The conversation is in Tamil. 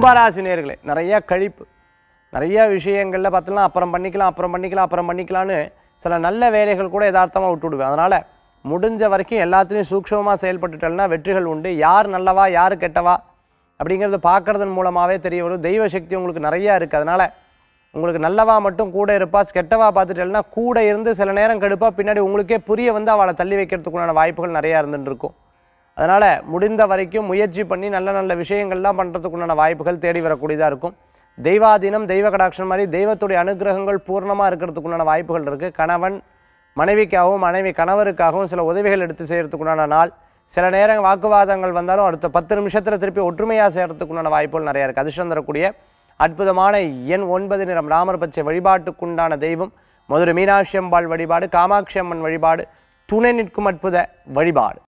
கும்பராசி நேர்களே நிறைய கழிப்பு நிறைய விஷயங்களில் பார்த்தலாம் அப்புறம் பண்ணிக்கலாம் அப்புறம் பண்ணிக்கலாம் அப்புறம் பண்ணிக்கலாம்னு சில நல்ல வேலைகள் கூட யதார்த்தமாக விட்டுவிடுவேன் அதனால் முடிஞ்ச வரைக்கும் எல்லாத்துலேயும் சூக்ஷமமாக செயல்பட்டுட்டேன்னா வெற்றிகள் உண்டு யார் நல்லவா யார் கெட்டவா அப்படிங்கிறது பார்க்கறதன் மூலமாகவே தெரிய வரும் தெய்வ சக்தி உங்களுக்கு நிறையா இருக்குது அதனால் உங்களுக்கு நல்லவா மட்டும் கூட இருப்பா கெட்டவா பார்த்துட்டேன்னா கூட இருந்து சில நேரம் கெடுப்பா பின்னாடி உங்களுக்கே புரிய வந்து அவளை தள்ளி வைக்கிறதுக்குண்டான வாய்ப்புகள் நிறையா இருந்துட்டு இருக்கும் அதனால் முடிந்த வரைக்கும் முயற்சி பண்ணி நல்ல நல்ல விஷயங்கள்லாம் பண்ணுறதுக்குண்டான வாய்ப்புகள் தேடி வரக்கூடியதாக இருக்கும் தெய்வாதீனம் தெய்வ கடாட்சம் மாதிரி தெய்வத்துடைய அனுகிரகங்கள் பூர்ணமாக இருக்கிறதுக்குண்டான வாய்ப்புகள் இருக்குது கணவன் மனைவிக்காகவும் மனைவி கணவருக்காகவும் சில உதவிகள் எடுத்து செய்கிறதுக்குண்டான நாள் சில நேரம் வாக்குவாதங்கள் வந்தாலும் அடுத்த பத்து நிமிஷத்தில் திருப்பி ஒற்றுமையாக செய்கிறதுக்குண்டான வாய்ப்புகள் நிறையா இருக்குது அதிர்ஷ்டம் தரக்கூடிய அற்புதமான எண் ஒன்பது நிறம் ராமர் பச்சை வழிபாட்டுக்குண்டான தெய்வம் மதுரை மீனாட்சி அம்பாள் வழிபாடு காமாட்சி அம்மன் வழிபாடு துணை நிற்கும் அற்புத வழிபாடு